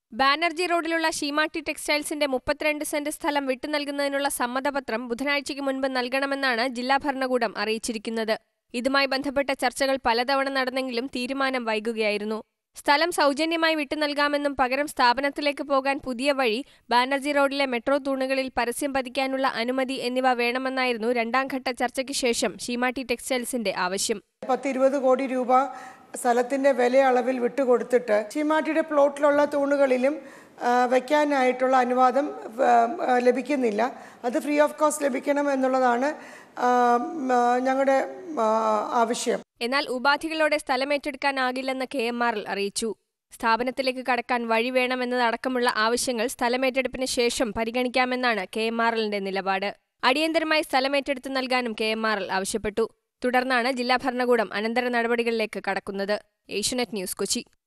ബാനർജി റോഡിലുള്ള ഷീമാട്ടി ടെക്സ്റ്റൈൽസിന്റെ മുപ്പത്തിരണ്ട് സെന്റ് സ്ഥലം വിട്ടുനൽകുന്നതിനുള്ള സമ്മതപത്രം ബുധനാഴ്ചയ്ക്ക് മുൻപ് നൽകണമെന്നാണ് ജില്ലാ ഭരണകൂടം അറിയിച്ചിരിക്കുന്നത് ഇതുമായി ബന്ധപ്പെട്ട ചർച്ചകൾ പലതവണ നടന്നെങ്കിലും തീരുമാനം വൈകുകയായിരുന്നു സ്ഥലം സൗജന്യമായി വിട്ടുനൽകാമെന്നും പകരം സ്ഥാപനത്തിലേക്ക് പോകാൻ പുതിയ വഴി ബാനർജി റോഡിലെ മെട്രോ തൂണുകളിൽ പരസ്യം പതിക്കാനുള്ള അനുമതി എന്നിവ വേണമെന്നായിരുന്നു രണ്ടാംഘട്ട ചർച്ചയ്ക്ക് ശേഷം ഷീമാട്ടി ടെക്സ്റ്റൈൽസിന്റെ ആവശ്യം പത്തിരുപത് കോടി രൂപ സ്ഥലത്തിന്റെ വില അളവിൽ വിട്ടുകൊടുത്തിട്ട് ചീമാട്ടിയുടെ പ്ലോട്ടിലുള്ള തൂണുകളിലും ആ, വയ്ക്കാനായിട്ടുള്ള അനുവാദം ആ, ആ, ലഭിക്കുന്നില്ല അത് ഫ്രീ ഓഫ് കോസ്റ്റ് ലഭിക്കണം എന്നുള്ളതാണ് ആ, ഉം, ആ, ഞങ്ങളുടെ ആ, ആവശ്യം എന്നാൽ ഉപാധികളോടെ സ്ഥലമേറ്റെടുക്കാനാകില്ലെന്ന് കെ എം ആർ എൽ അറിയിച്ചു സ്ഥാപനത്തിലേക്ക് കടക്കാൻ വഴി വേണമെന്നതടക്കമുള്ള ആവശ്യങ്ങൾ സ്ഥലമേറ്റെടുപ്പിന് ശേഷം പരിഗണിക്കാമെന്നാണ് കെ എം ആർ എല്ലിന്റെ നിലപാട് അടിയന്തരമായി സ്ഥലമേറ്റെടുത്ത് നൽകാനും കെ എം ആർ എൽ ആവശ്യപ്പെട്ടു തുടർന്നാണ് ജില്ലാ ഭരണകൂടം അനന്തര നടപടികളിലേക്ക് കടക്കുന്നത് ഏഷ്യനെറ്റ് ന്യൂസ് കൊച്ചി